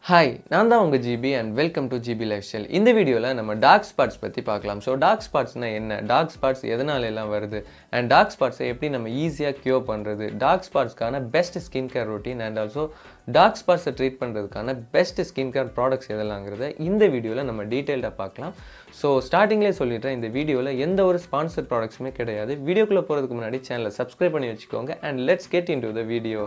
hi நான் தான் உங்கள் GP and welcome to GP lifestyle இந்த வீடியோவில் நம்ம டார்க் ஸ்பாட்ஸ் பற்றி பார்க்கலாம் ஸோ டார்க் ஸ்பாட்ஸ்னால் என்ன டார்க் ஸ்பாட்ஸ் எதனால எல்லாம் வருது அண்ட் டார்க் ஸ்பாட்ஸை எப்படி நம்ம ஈஸியாக க்யூர் பண்ணுறது டார்க் ஸ்பாட்ஸ்க்கான best skin care routine and also dark ஸ்பாட்ஸை ட்ரீட் பண்ணுறதுக்கான பெஸ்ட் ஸ்கின் கேர் ப்ராடக்ட்ஸ் எதெல்லாங்கிறத இந்த வீடியோவில் நம்ம டீட்டெயில்டாக பார்க்கலாம் ஸோ ஸ்டார்டிங்லேயே சொல்லிடுறேன் இந்த வீடியோவில் எந்த ஒரு ஸ்பான்சர் ப்ராடக்ட்ஸுமே கிடையாது வீடியோக்குள்ளே போகிறதுக்கு முன்னாடி சேனலை சப்ஸ்கிரைப் பண்ணி வச்சுக்கோங்க and let's get into the video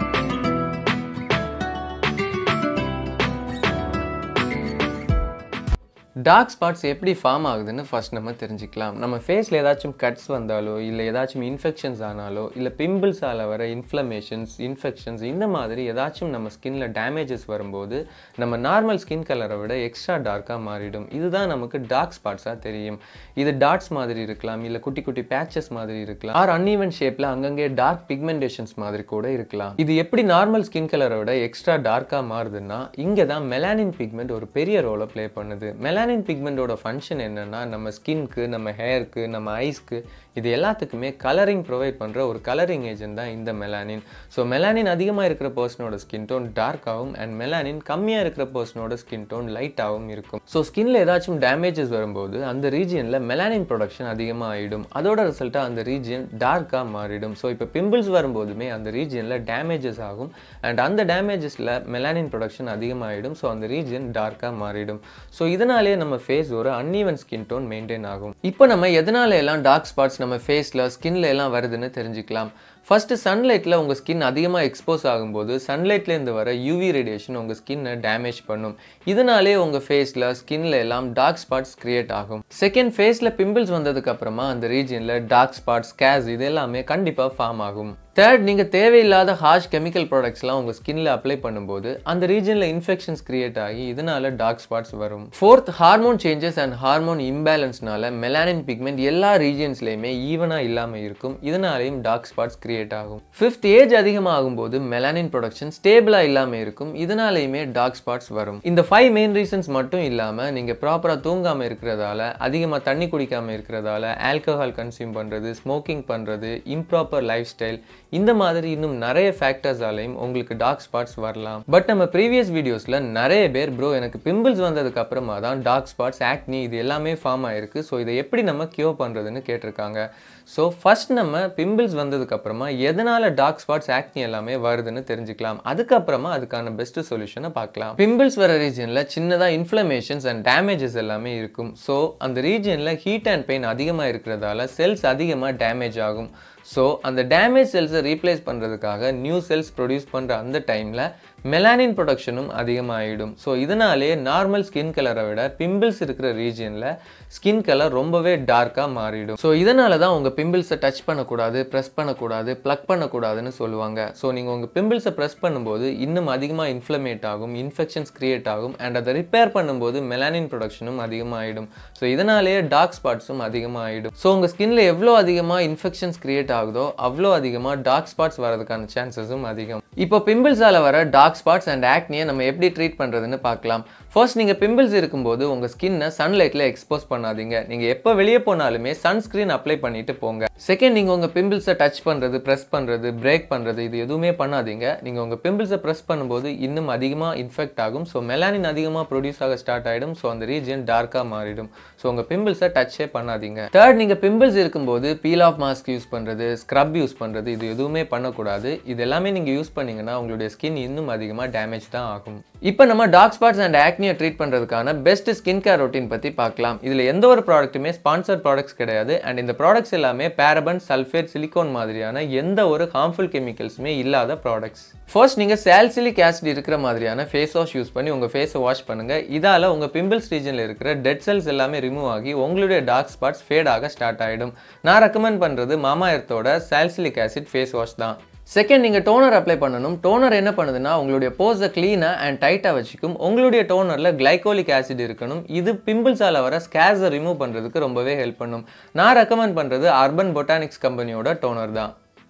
dark spots எப்படி ஃபார்ம் ஆகுதுன்னு ஃபர்ஸ்ட் நம்ம தெரிஞ்சுக்கலாம் நம்ம ஃபேஸில் ஏதாச்சும் கட்ஸ் வந்தாலோ இல்லை ஏதாச்சும் இன்ஃபெக்ஷன்ஸ் ஆனாலோ இல்லை பிம்பிள்ஸால் வர இன்ஃப்ளமேஷன்ஸ் இன்ஃபெக்ஷன்ஸ் இந்த மாதிரி ஏதாச்சும் நம்ம ஸ்கின்ல டேமேஜஸ் வரும்போது நம்ம நார்மல் ஸ்கின் கலரை விட எக்ஸ்ட்ரா டார்க்காக மாறிடும் இதுதான் நமக்கு டார்க் ஸ்பாட்ஸாக தெரியும் இது டாட்ஸ் மாதிரி இருக்கலாம் இல்லை குட்டி குட்டி பேச்சஸ் மாதிரி இருக்கலாம் ஆர் அன்ஈவன் ஷேப்பில் அங்கங்கே டார்க் பிக்மெண்டேஷன்ஸ் மாதிரி கூட இருக்கலாம் இது எப்படி நார்மல் ஸ்கின் கலரை விட எக்ஸ்ட்ரா டார்க்காக மாறுதுன்னா இங்கே தான் மெலானின் பிக்மெண்ட் ஒரு பெரிய ரோலை ப்ளே பண்ணுது மெலானின் பிக்மெண்டோட ஃபங்க்ஷன் என்னன்னா நம்ம ஸ்கின்க்கு நம்ம ஹேருக்கு நம்ம ஐஸ்க்கு இது எல்லாத்துக்குமே கலரிங் ப்ரொவைட் பண்ணுற ஒரு கலரிங் ஏஜென்ட் தான் இந்த மெலானின் ஸோ மெலானின் அதிகமாக இருக்கிற பர்சனோட ஸ்கின் டோன் டார்க்காகவும் அண்ட் மெலானின் கம்மியாக இருக்கிற பர்சனோட ஸ்கின் டோன் லைட்டாகவும் இருக்கும் ஸோ ஸ்கின்ல ஏதாச்சும் டேமேஜஸ் வரும்போது அந்த ரீஜியனில் மெலானின் ப்ரொடக்ஷன் அதிகமாக ஆகிடும் அதோட ரிசல்ட்டாக அந்த ரீஜியன் டார்க்காக மாறிடும் ஸோ இப்போ பிம்பிள்ஸ் வரும்போதுமே அந்த ரீஜியனில் டேமேஜஸ் ஆகும் அண்ட் அந்த டேமேஜஸில் மெலானின் ப்ரொடக்ஷன் அதிகமாகிடும் ஸோ அந்த ரீஜியன் டார்க்காக மாறிடும் ஸோ இதனாலேயே நம்ம ஃபேஸ் ஒரு அன்ஈவன் ஸ்கின் டோன் மெயின்டைன் ஆகும் இப்போ நம்ம எதனால எல்லாம் டார்க் ஸ்பாட்ஸ் நம்ம ஃபேஸில் ஸ்கின்ல எல்லாம் வருதுன்னு தெரிஞ்சுக்கலாம் ஃபஸ்ட்டு சன்லைட்டில் உங்கள் ஸ்கின் அதிகமாக எக்ஸ்போஸ் ஆகும்போது சன்லைட்லேருந்து வர யூவி ரேடியேஷன் உங்கள் ஸ்கின்னை டேமேஜ் பண்ணும் இதனாலே உங்கள் ஃபேஸில் ஸ்கின்ல எல்லாம் டார்க் ஸ்பாட்ஸ் கிரியேட் ஆகும் செகண்ட் ஃபேஸில் பிம்பிள்ஸ் வந்ததுக்கு அப்புறமா அந்த ரீஜியனில் டார்க் ஸ்பாட்ஸ் கேஸ் இது எல்லாமே கண்டிப்பாக ஃபார்ம் ஆகும் தேர்ட் நீங்கள் தேவையில்லாத ஹார்ஷ் கெமிக்கல் ப்ராடக்ட்ஸ்லாம் உங்கள் ஸ்கின்ல அப்ளை பண்ணும்போது அந்த ரீஜனில் இன்ஃபெக்ஷன்ஸ் கிரியேட் ஆகி இதனால டார்க் ஸ்பாட்ஸ் வரும் fourth hormone changes and hormone இம்பேலன்ஸ்னால மெலானின் பிக்மெண்ட் எல்லா ரீஜன்ஸ்லையுமே ஈவனாக இல்லாமல் இருக்கும் இதனாலையும் டார்க் ஸ்பாட்ஸ் கிரியேட் ஆகும் ஃபிஃப்த் ஏஜ் அதிகமாகும் போது மெலானின் ப்ரொடக்ஷன் ஸ்டேபிளாக இல்லாமல் இருக்கும் இதனாலையுமே டார்க் ஸ்பாட்ஸ் வரும் இந்த ஃபைவ் மெயின் ரீசன்ஸ் மட்டும் இல்லாமல் நீங்கள் ப்ராப்பராக தூங்காமல் இருக்கிறதால அதிகமாக தண்ணி குடிக்காமல் இருக்கிறதால ஆல்கஹால் கன்சியூம் பண்ணுறது ஸ்மோக்கிங் பண்ணுறது இம்ப்ராப்பர் லைஃப் ஸ்டைல் இந்த மாதிரி இன்னும் நிறைய ஃபேக்டர்ஸாலையும் உங்களுக்கு டார்க் ஸ்பாட்ஸ் வரலாம் பட் நம்ம ப்ரீவியஸ் வீடியோஸில் நிறைய பேர் ப்ரோ எனக்கு பிம்பிள்ஸ் வந்ததுக்கு அப்புறமா தான் டார்க் ஸ்பாட்ஸ் ஆக்னி இது எல்லாமே ஃபார்ம் ஆயிருக்கு ஸோ இதை எப்படி நம்ம கியூர் பண்ணுறதுன்னு கேட்டிருக்காங்க ஸோ ஃபர்ஸ்ட் நம்ம பிம்பிள்ஸ் வந்ததுக்கு அப்புறமா எதனால டார்க் ஸ்பாட்ஸ் ஆக்னி எல்லாமே வருதுன்னு தெரிஞ்சுக்கலாம் அதுக்கப்புறமா அதுக்கான பெஸ்ட் சொல்யூஷனை பார்க்கலாம் பிம்பிள்ஸ் வர ரீஜனில் சின்னதாக இன்ஃப்ளமேஷன்ஸ் அண்ட் டேமேஜஸ் எல்லாமே இருக்கும் ஸோ அந்த ரீஜனில் ஹீட் அண்ட் பெயின் அதிகமாக இருக்கிறதால செல்ஸ் அதிகமாக டேமேஜ் ஆகும் ஸோ அந்த டேமேஜ் செல்ஸை ரீப்ளேஸ் பண்ணுறதுக்காக நியூ செல்ஸ் ப்ரொடியூஸ் பண்ணுற அந்த டைமில் மெலானின் ப்ரொடக்ஷனும் அதிகமாகிடும் ஸோ இதனாலே நார்மல் ஸ்கின் கலரை விட பிம்பிள்ஸ் இருக்கிற ரீஜியனில் ஸ்கின் கலர் ரொம்பவே டார்க்காக மாறிடும் ஸோ இதனால தான் உங்கள் பிம்பிள்ஸை டச் பண்ணக்கூடாது ப்ரெஸ் பண்ணக்கூடாது ப்ளக் பண்ணக்கூடாதுன்னு சொல்லுவாங்க ஸோ நீங்கள் உங்கள் பிம்பிள்ஸை ப்ரெஸ் பண்ணும்போது இன்னும் அதிகமாக இன்ஃப்ளமேட் ஆகும் இன்ஃபெக்ஷன்ஸ் கிரியேட் ஆகும் அண்ட் அதை ரிப்பேர் பண்ணும்போது மெலானின் ப்ரொடக்ஷனும் அதிகமாகிடும் ஸோ இதனாலேயே டார்க் ஸ்பாட்ஸும் அதிகமாகிடும் ஸோ உங்கள் ஸ்கின்ல எவ்வளோ அதிகமாக இன்ஃபெக்ஷன்ஸ் கிரியேட் ஆகுதோ அவ்வளோ அதிகமாக டார்க் ஸ்பாட்ஸ் வரதுக்கான சான்சஸும் அதிகம் இப்போ பிம்பிள்ஸால் வர டார்க் ஸ்பாட்ஸ் அண்ட் ஆக்னியை நம்ம எப்படி ட்ரீட் பண்ணுறதுன்னு பார்க்கலாம் ஃபர்ஸ்ட் நீங்கள் பிம்பிள்ஸ் இருக்கும்போது உங்கள் ஸ்கின்னை சன்லைட்டில் எக்ஸ்போஸ் பண்ணாதீங்க நீங்கள் எப்போ வெளியே போனாலுமே சன்ஸ்க்ரீன் அப்ளை பண்ணிட்டு போங்க செகண்ட் நீங்கள் உங்கள் பிம்பிள்ஸை டச் பண்ணுறது ப்ரெஸ் பண்ணுறது பிரேக் பண்ணுறது இது எதுவுமே பண்ணாதீங்க நீங்கள் உங்கள் பிம்பிள்ஸை ப்ரெஸ் பண்ணும்போது இன்னும் அதிகமாக இன்ஃபெக்ட் ஆகும் ஸோ மெலானின் அதிகமாக ப்ரொடியூஸ் ஆக ஸ்டார்ட் ஆகிடும் ஸோ அந்த ரீஜன் டார்க்காக மாறிடும் ஸோ உங்கள் பிம்பிள்ஸை டச்சே பண்ணாதீங்க தேர்ட் நீங்கள் பிம்பிள்ஸ் இருக்கும்போது பீல் ஆஃப் மாஸ்க் யூஸ் பண்ணுறது ஸ்க்ரப் யூஸ் பண்ணுறது இது எதுவுமே பண்ணக்கூடாது இது எல்லாமே நீங்கள் யூஸ் பண்ணீங்கன்னா உங்களுடைய ஸ்கின் இன்னும் அதிகமாக டேமேஜ் தான் ஆகும் இப்போ நம்ம டார்க் ஸ்பாட்ஸ் அண்ட் ஆக்னியை ட்ரீட் பண்ணுறதுக்கான பெஸ்ட் ஸ்கின் கேர் ரொட்டீன் பற்றி பார்க்கலாம் இதில் எந்த ஒரு ப்ராடக்ட்டுமே ஸ்பான்சர் ப்ராடக்ட்ஸ் கிடையாது அண்ட் இந்த ப்ராடக்ட்ஸ் எல்லாமே பேரபன் சல்ஃபேட் சிலிகான் மாதிரியான எந்த ஒரு ஹார்ம்ஃபுல் கெமிக்கல்ஸுமே இல்லாத ப்ராடக்ட்ஸ் ஃபர்ஸ்ட் நீங்கள் சால்சிலிக் ஆசிட் இருக்கிற மாதிரியான ஃபேஸ் வாஷ் யூஸ் பண்ணி உங்கள் ஃபேஸை வாஷ் பண்ணுங்கள் இதால் உங்கள் பிம்பிள்ஸ் ரீஜனில் இருக்கிற டெட் செல்ஸ் எல்லாமே ரிமூவ் ஆகி உங்களுடைய டார்க் ஸ்பாட்ஸ் ஃபேட் ஆக ஸ்டார்ட் ஆகிடும் நான் ரெக்கமெண்ட் பண்ணுறது மாமா எர்த்தோட சால்சிலிக் ஆசிட் ஃபேஸ் வாஷ் தான் செகண்ட் நீங்கள் டோனர் அப்ளை பண்ணணும் டோனர் என்ன பண்ணுதுன்னா உங்களுடைய போஸை க்ளீனாக அண்ட் டைட்டாக வச்சுக்கும் உங்களுடைய டோனரில் கிளைகோலிக் ஆசிட் இருக்கணும் இது பிம்பிள்ஸால் வர ஸ்கேஸை ரிமூவ் பண்ணுறதுக்கு ரொம்பவே ஹெல்ப் பண்ணும் நான் ரெக்கமெண்ட் பண்ணுறது அர்பன் பொட்டானிக்ஸ் கம்பெனியோட டோனர் தான்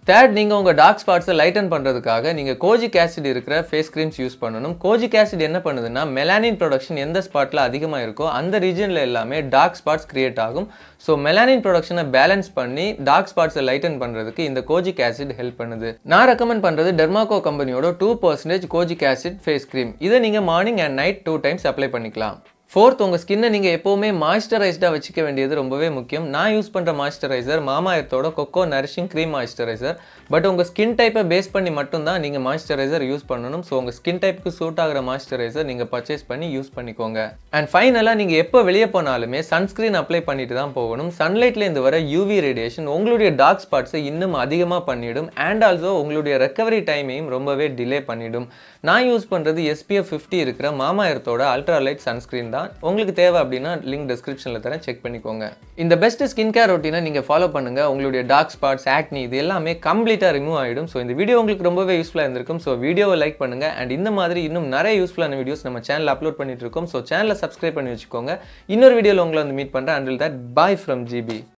தேர்ட் நீங்கள் உங்கள் டார்க் ஸ்பாட்ஸை லைட்டன் பண்ணுறதுக்காக நீங்கள் கோஜிக் ஆசிட் இருக்கிற ஃபேஸ் க்ரீம்ஸ் யூஸ் பண்ணணும் கோஜிக் ஆசிட் என்ன பண்ணுதுன்னா மெலானின் ப்ரொடக்ஷன் எந்த ஸ்பாட்டில் அதிகமாக இருக்கோ அந்த ரீஜனில் எல்லாமே டார்க் ஸ்பாட்ஸ் கிரியேட் ஆகும் ஸோ மெலானின் ப்ரொடக்ஷனை பேலன்ஸ் பண்ணி டார்க் ஸ்பாட்ஸை லைட்டன் பண்ணுறதுக்கு இந்த கோஜிக் ஆசிட் ஹெல்ப் பண்ணுது நான் ரெக்கமெண்ட் பண்ணுறது டெர்மாகோ கம்பெனியோட two percentage kojic acid face cream இதை நீங்கள் morning and night two times apply பண்ணிக்கலாம் ஃபோர்த் உங்கள் ஸ்கின்னை நீங்கள் எப்போவுமே மாய்ஸ்சரைஸ்டாக வச்சுக்க வேண்டியது ரொம்பவே முக்கியம் நான் யூஸ் பண்ணுற மாய்ஸ்சரைசர் மாமா எர்த்தோட cocoa nourishing cream moisturiser but உங்கள் ஸ்கின் டைப்பை பேஸ் பண்ணி மட்டும்தான் நீங்கள் மாய்ஸ்சரைசர் யூஸ் பண்ணணும் ஸோ உங்கள் ஸ்கின் டைப்புக்கு சூட் ஆகிற மாய்ஸ்சரைசர் நீங்கள் பர்ச்சேஸ் பண்ணி யூஸ் பண்ணிக்கோங்க அண்ட் ஃபைனலாக நீங்கள் எப்போ வெளியே போனாலுமே சன்ஸ்க்ரீன் அப்ளை பண்ணிட்டு தான் போகணும் சன்லைட்லேருந்து வர யூவி ரேடியேஷன் உங்களுடைய டார்க் ஸ்பாட்ஸை இன்னும் அதிகமாக பண்ணிடும் அண்ட் ஆல்சோ உங்களுடைய ரெக்கவரி டைமையும் ரொம்பவே டிலே பண்ணிடும் நான் யூஸ் பண்ணுறது எஸ்பிஎஃப் ஃபிஃப்டி இருக்கிற மாமா எர்த்தோட அல்ட்ரா லைட் சன்ஸ்க்ரீன் தான் உங்களுக்கு தேவை அப்படின்னா லிங்க் டிஸ்கிரிப்ஷனில் தரேன் செக் பண்ணிக்கோங்க இந்த பெஸ்ட் ஸ்கின் கேர் ரொட்டீனை நீங்கள் ஃபாலோ பண்ணுங்கள் உங்களுடைய டார்க் ஸ்பாட்ஸ் ஆக்னி இது எல்லாமே கம்ப்ளீட்டாக ரிமூவ் ஆகிடும் ஸோ இந்த வீடியோ உங்களுக்கு ரொம்பவே யூஸ்ஃபுல்லாக இருந்திருக்கும் ஸோ வீடியோவை லைக் பண்ணுங்கள் அண்ட் இந்த மாதிரி இன்னும் நிறைய யூஸ்ஃபுல்லான வீடியோஸ் நம்ம சேனல் அப்லோட் பண்ணிட்டு இருக்கோம் ஸோ சேனலை சப்ஸ்கிரைப் பண்ணி வச்சுக்கோங்க இன்னொரு வீடியோவில் உங்களை வந்து மீட் பண்ணுறேன் until that bye from GB